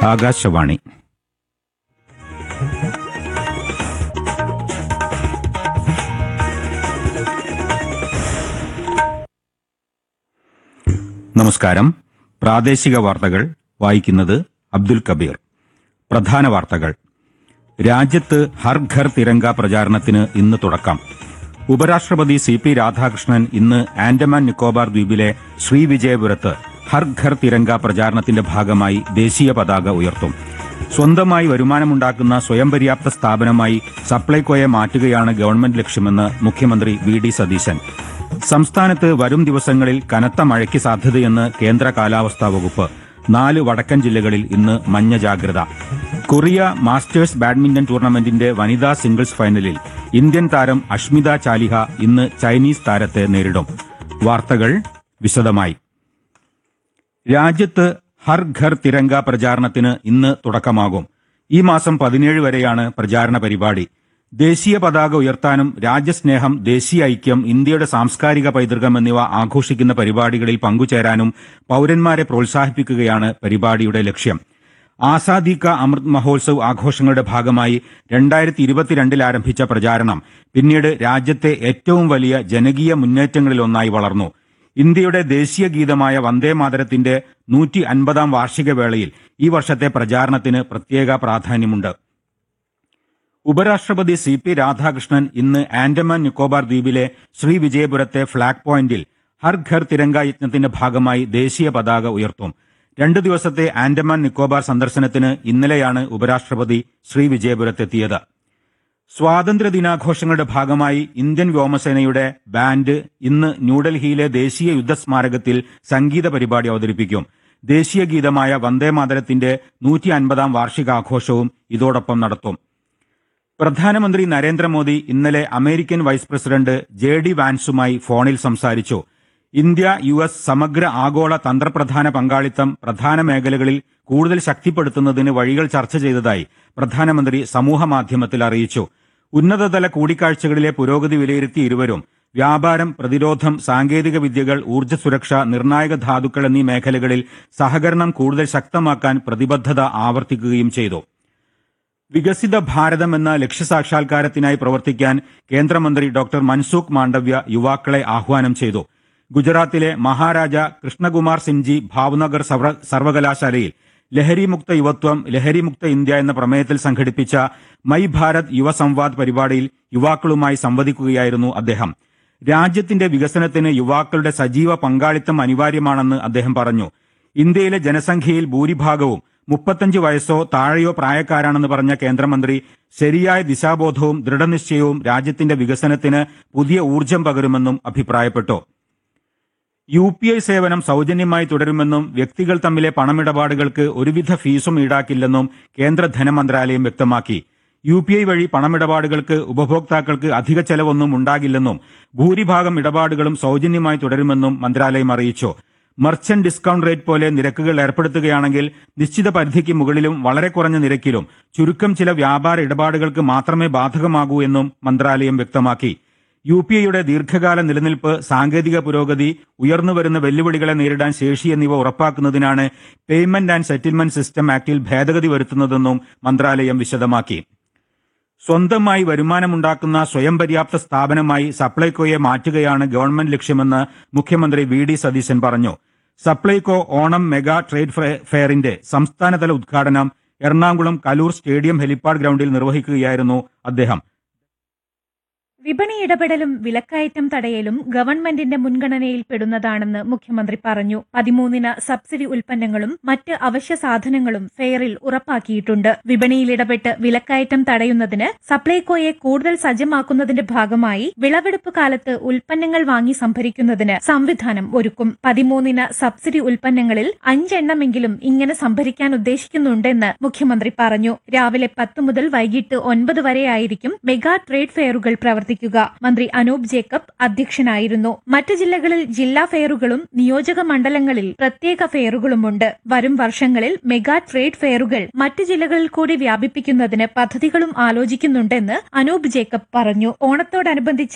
ആകാശവാണി നമസ്കാരം പ്രാദേശിക വാർത്തകൾ വായിക്കുന്നത് അബ്ദുൽ കബീർ പ്രധാന വാർത്തകൾ രാജ്യത്ത് ഹർ ഘർ തിരങ്ക പ്രചാരണത്തിന് ഇന്ന് തുടക്കം ഉപരാഷ്ട്രപതി സി പി രാധാകൃഷ്ണൻ ഇന്ന് ആൻഡമാൻ നിക്കോബാർ ദ്വീപിലെ ശ്രീവിജയപുരത്ത് ഹർ ഘർ തിരങ്ക പ്രചാരണത്തിന്റെ ഭാഗമായി ദേശീയ പതാക ഉയർത്തും സ്വന്തമായി വരുമാനമുണ്ടാക്കുന്ന സ്വയം പര്യാപ്ത സ്ഥാപനമായി സപ്ലൈകോയെ മാറ്റുകയാണ് ഗവൺമെന്റ് ലക്ഷ്യമെന്ന് മുഖ്യമന്ത്രി വി ഡി സതീശൻ സംസ്ഥാനത്ത് വരും ദിവസങ്ങളിൽ കനത്ത മഴയ്ക്ക് സാധ്യതയെന്ന് കേന്ദ്ര കാലാവസ്ഥാ വകുപ്പ് നാല് വടക്കൻ ജില്ലകളിൽ ഇന്ന് മഞ്ഞ ജാഗ്രത കൊറിയ മാസ്റ്റേഴ്സ് ബാഡ്മിന്റൺ ടൂർണമെന്റിന്റെ വനിതാ സിംഗിൾസ് ഫൈനലിൽ ഇന്ത്യൻ താരം അഷ്മിത ചാലിഹ ഇന്ന് ചൈനീസ് താരത്തെ നേരിടും വാർത്തകൾ വിശദമായി രാജ്യത്ത് ഹർ ഘർ തിരങ്ക പ്രചാരണത്തിന് ഇന്ന് തുടക്കമാകും ഈ മാസം പതിനേഴ് വരെയാണ് പ്രചാരണ പരിപാടി ദേശീയ പതാക ഉയർത്താനും രാജ്യസ്നേഹം ദേശീയ ഐക്യം ഇന്ത്യയുടെ സാംസ്കാരിക പൈതൃകം എന്നിവ ആഘോഷിക്കുന്ന പരിപാടികളിൽ പങ്കുചേരാനും പൌരന്മാരെ പ്രോത്സാഹിപ്പിക്കുകയാണ് പരിപാടിയുടെ ലക്ഷ്യം ആസാദി കാ അമൃത് മഹോത്സവ് ആഘോഷങ്ങളുടെ ഭാഗമായി രണ്ടായിരത്തി ഇരുപത്തിരണ്ടിൽ ആരംഭിച്ച പ്രചാരണം പിന്നീട് രാജ്യത്തെ ഏറ്റവും വലിയ ജനകീയ മുന്നേറ്റങ്ങളിലൊന്നായി വളർന്നു ഇന്ത്യയുടെ ദേശീയ ഗീതമായ വന്ദേമാതരത്തിന്റെ നൂറ്റി അൻപതാം വാർഷിക വേളയിൽ ഈ വർഷത്തെ പ്രചാരണത്തിന് പ്രത്യേക പ്രാധാന്യമുണ്ട് ഉപരാഷ്ട്രപതി സി പി രാധാകൃഷ്ണൻ ഇന്ന് ആൻഡമാൻ നിക്കോബാർ ദ്വീപിലെ ശ്രീവിജയപുരത്തെ ഫ്ളാഗ് പോയിന്റിൽ ഹർ ഘർ തിരങ്ക യജ്ഞത്തിന്റെ ഭാഗമായി ദേശീയ പതാക ഉയർത്തും രണ്ടു ദിവസത്തെ ആൻഡമാൻ നിക്കോബാർ സന്ദർശനത്തിന് ഇന്നലെയാണ് ഉപരാഷ്ട്രപതി ശ്രീവിജയപുരത്തെത്തിയത് സ്വാതന്ത്ര്യ ദിനാഘോഷങ്ങളുടെ ഭാഗമായി ഇന്ത്യൻ വ്യോമസേനയുടെ ബാൻഡ് ഇന്ന് ന്യൂഡൽഹിയിലെ ദേശീയ യുദ്ധസ്മാരകത്തിൽ സംഗീത പരിപാടി അവതരിപ്പിക്കും ദേശീയ ഗീതമായ വന്ദേമാതരത്തിന്റെ നൂറ്റി അൻപതാം വാർഷികാഘോഷവും ഇതോടൊപ്പം നടത്തും പ്രധാനമന്ത്രി നരേന്ദ്രമോദി ഇന്നലെ American vice president J D വാൻസുമായി ഫോണിൽ സംസാരിച്ചു ഇന്ത്യ യു എസ് സമഗ്ര ആഗോള തന്ത്രപ്രധാന പങ്കാളിത്തം പ്രധാന മേഖലകളിൽ കൂടുതൽ ശക്തിപ്പെടുത്തുന്നതിന് വഴികൾ ചർച്ച ചെയ്തതായി പ്രധാനമന്ത്രി സമൂഹമാധ്യമത്തിൽ അറിയിച്ചു ഉന്നതതല കൂടിക്കാഴ്ചകളിലെ പുരോഗതി വിലയിരുത്തി ഇരുവരും വ്യാപാരം പ്രതിരോധം സാങ്കേതിക വിദ്യകൾ ഊർജ്ജ സുരക്ഷ നിർണായക ധാതുക്കൾ എന്നീ മേഖലകളിൽ സഹകരണം കൂടുതൽ ശക്തമാക്കാൻ പ്രതിബദ്ധത ആവർത്തിക്കുകയും ചെയ്തു വികസിത ഭാരതം എന്ന ലക്ഷ്യസാക്ഷാത്കാരത്തിനായി പ്രവർത്തിക്കാൻ കേന്ദ്രമന്ത്രി ഡോക്ടർ മൻസൂഖ് മാണ്ഡവ്യ യുവാക്കളെ ആഹ്വാനം ചെയ്തു ഗുജറാത്തിലെ മഹാരാജ കൃഷ്ണകുമാർ സിംജി ഭാവ്നഗർ സർവ- സർവകലാശാലയിൽ ലഹരിമുക്ത യുവത്വം ലഹരിമുക്ത ഇന്ത്യ എന്ന പ്രമേയത്തിൽ സംഘടിപ്പിച്ച മൈ ഭാരത് യുവ സംവാദ് പരിപാടിയിൽ യുവാക്കളുമായി സംവദിക്കുകയായിരുന്നു അദ്ദേഹം രാജ്യത്തിന്റെ വികസനത്തിന് യുവാക്കളുടെ സജീവ പങ്കാളിത്തം അനിവാര്യമാണെന്ന് അദ്ദേഹം പറഞ്ഞു ഇന്ത്യയിലെ ജനസംഖ്യയിൽ ഭൂരിഭാഗവും മുപ്പത്തഞ്ച് വയസ്സോ താഴെയോ പ്രായക്കാരാണെന്ന് പറഞ്ഞ കേന്ദ്രമന്ത്രി ശരിയായ ദിശാബോധവും ദൃഢനിശ്ചയവും രാജ്യത്തിന്റെ വികസനത്തിന് പുതിയ ഊർജം പകരുമെന്നും അഭിപ്രായപ്പെട്ടു യു പി ഐ സേവനം സൗജന്യമായി തുടരുമെന്നും വ്യക്തികൾ തമ്മിലെ പണമിടപാടുകൾക്ക് ഒരുവിധ ഫീസും ഈടാക്കില്ലെന്നും കേന്ദ്ര ധനമന്ത്രാലയം വ്യക്തമാക്കി യു പി ഐ വഴി പണമിടപാടുകൾക്ക് ഉപഭോക്താക്കൾക്ക് അധിക ചെലവൊന്നും ഉണ്ടാകില്ലെന്നും ഭൂരിഭാഗം ഇടപാടുകളും സൗജന്യമായി തുടരുമെന്നും മന്ത്രാലയം അറിയിച്ചു മർച്ചന്റ് ഡിസ്കൌണ്ട് റേറ്റ് പോലെ നിരക്കുകൾ ഏർപ്പെടുത്തുകയാണെങ്കിൽ നിശ്ചിത പരിധിക്ക് മുകളിലും വളരെ കുറഞ്ഞ നിരക്കിലും ചുരുക്കം ചില വ്യാപാര ഇടപാടുകൾക്ക് മാത്രമേ ബാധകമാകൂ എന്നും മന്ത്രാലയം വ്യക്തമാക്കി യു പി ഐയുടെ ദീർഘകാല നിലനിൽപ്പ് സാങ്കേതിക പുരോഗതി ഉയർന്നുവരുന്ന വെല്ലുവിളികളെ നേരിടാൻ ശേഷി എന്നിവ ഉറപ്പാക്കുന്നതിനാണ് പേയ്മെന്റ് ആൻഡ് സെറ്റിൽമെന്റ് സിസ്റ്റം ആക്ടിൽ ഭേദഗതി വരുത്തുന്നതെന്നും മന്ത്രാലയം വിശദമാക്കി സ്വന്തമായി വരുമാനമുണ്ടാക്കുന്ന സ്വയം പര്യാപ്ത സ്ഥാപനമായി സപ്ലൈകോയെ മാറ്റുകയാണ് ഗവൺമെന്റ് ലക്ഷ്യമെന്ന് മുഖ്യമന്ത്രി വി ഡി സതീശൻ പറഞ്ഞു സപ്ലൈകോ ഓണം മെഗാ ട്രേഡ് ഫെ- ഫെയറിന്റെ സംസ്ഥാനതല ഉദ്ഘാടനം എറണാകുളം കലൂർ സ്റ്റേഡിയം ഹെലിപ്പാഡ് ഗ്രൌണ്ടിൽ നിർവഹിക്കുകയായിരുന്നു അദ്ദേഹം വിപണി ഇടപെടലും വിലക്കയറ്റം തടയലും ഗവൺമെന്റിന്റെ മുൻഗണനയിൽ പെടുന്നതാണെന്ന് മുഖ്യമന്ത്രി പറഞ്ഞു പതിമൂന്നിന് സബ്സിഡി ഉൽപ്പന്നങ്ങളും മറ്റ് അവശ്യ സാധനങ്ങളും ഫെയറിൽ ഉറപ്പാക്കിയിട്ടുണ്ട് വിപണിയിൽ ഇടപെട്ട് വിലക്കയറ്റം തടയുന്നതിന് സപ്ലൈകോയെ കൂടുതൽ സജ്ജമാക്കുന്നതിന്റെ ഭാഗമായി വിളവെടുപ്പ് കാലത്ത് ഉൽപ്പന്നങ്ങൾ വാങ്ങി സംഭരിക്കുന്നതിന് സംവിധാനം ഒരുക്കും പതിമൂന്നിന് സബ്സിഡി ഉൽപ്പന്നങ്ങളിൽ അഞ്ചെണ്ണമെങ്കിലും ഇങ്ങനെ സംഭരിക്കാൻ ഉദ്ദേശിക്കുന്നുണ്ടെന്ന് മുഖ്യമന്ത്രി പറഞ്ഞു രാവിലെ പത്ത് മുതൽ വൈകിട്ട് ഒൻപത് വരെയായിരിക്കും മെഗാ ട്രേഡ് ഫെയറുകൾ പ്രവർത്തിക്കുക മന്ത്രി അനൂപ് ജേക്കബ് അധ്യക്ഷനായിരുന്നു മറ്റ് ജില്ലകളിൽ ജില്ലാ ഫെയറുകളും നിയോജക മണ്ഡലങ്ങളിൽ പ്രത്യേക ഫെയറുകളുമുണ്ട് വരും വർഷങ്ങളിൽ മെഗാ ട്രേഡ് ഫെയറുകൾ മറ്റ് ജില്ലകളിൽ കൂടി വ്യാപിപ്പിക്കുന്നതിന് പദ്ധതികളും ആലോചിക്കുന്നുണ്ടെന്ന് അനൂപ് ജേക്കബ് പറഞ്ഞു ഓണത്തോടനുബന്ധിച്ച്